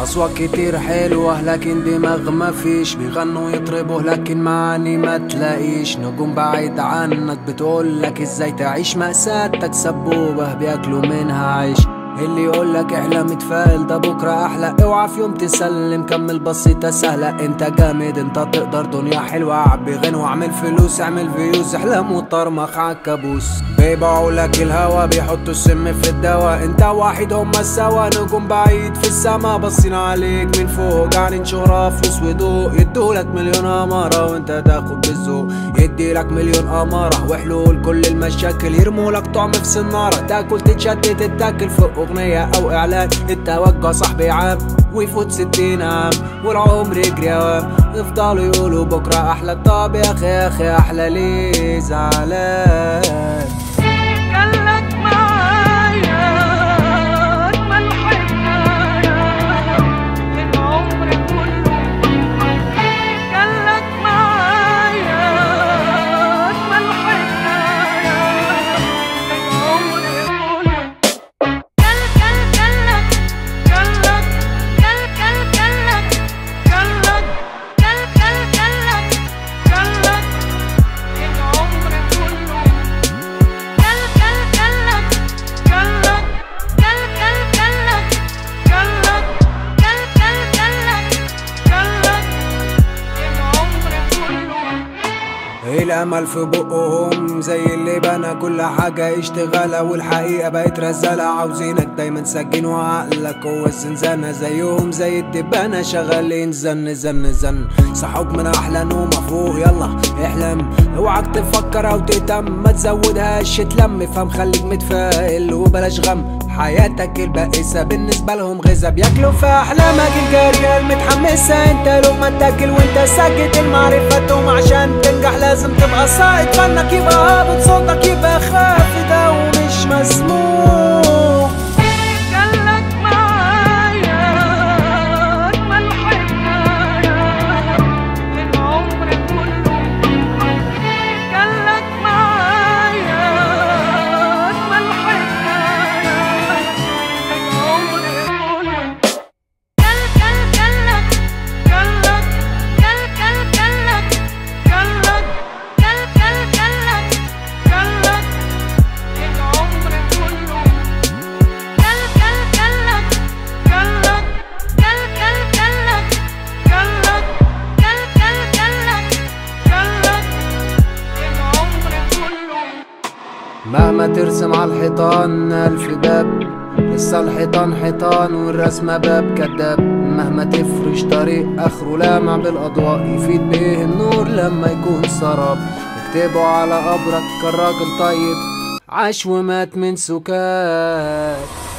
أصوات كتير حلوة لكن دماغ مفيش بيغنوا يطربوا لكن معاني ما تلاقيش نجوم بعيد عنك بتقولك ازاي تعيش مأساتك سبوبة بياكلوا منها عيش اللي يقولك احلم اتفائل ده بكرة احلى اوعى في يوم تسلم كمل بسيطة سهلة انت جامد انت تقدر دنيا حلوة عبي غنوة اعمل فلوس اعمل فيوز احلام وطرمخ عالكابوس بيبيعوا لك الهوا بيحطوا السم في الدواء انت واحد هما سوا نجوم بعيد في السما باصين عليك من فوق قاعدين شهرة فلوس وضوء يدولك مليون امارة وانت تاخد بالذوق يديلك مليون امارة وحلول كل المشاكل يرمولك طعم في سنارة تاكل تتشتت تتاكل فوق اغنية او اعلان التوجه صاحبي عام ويفوت ستين عام والعمر يجري اوام يفضلوا يقولوا بكرة احلى طب يا اخي يا اخي احلى ليه زعلان قالك معايا أجمل حكاية العمر كله قالك معايا أجمل حكاية العمر كله قال قال قالك قالك قال قال قالك قالك قال قال قالك قالك العمر كله قال قال قالك قالك قال قال قالك قالك قال قال قالك قالك العمر كله الامل في بقهم زي اللي بنى كل حاجة اشتغالة والحقيقة بقت رزالة عاوزينك دايما سجين وعقلك هو الزنزانة زيهم زي الدبانة شغالين زن زن زن صحوك من احلى نوم افوق يلا احلم اوعك تفكر او تهتم ما تزودهاش تلم فهم خليك متفائل وبلاش غم حياتك البائسة بالنسبة لهم غذا بياكلوا في أحلامك الجارية المتحمسة انت لو ما تاكل وانت ساكت المعرفتهم عشان تنجح لازم تبقى صاعد فنك يبقى هابط صوتك يبقى خافت او مش مسموع قالك معايا أجمل حكاية العمر كله قالك معايا أجمل حكاية العمر كله قال قال قالك قالك قال قال قالك قالك قال قال قالك قالك العمر كله قال قال قالك قالك قال قال قالك قالك قال قال قالك قالك العمر كله مهما ترسم على الحيطان ألف باب لسه الحيطان حيطان والرسمة باب كداب مهما تفرش طريق آخره لامع بالأضواء يفيد بيه النور لما يكون سراب اكتبوا على قبرك كان راجل طيب عاش ومات من سكات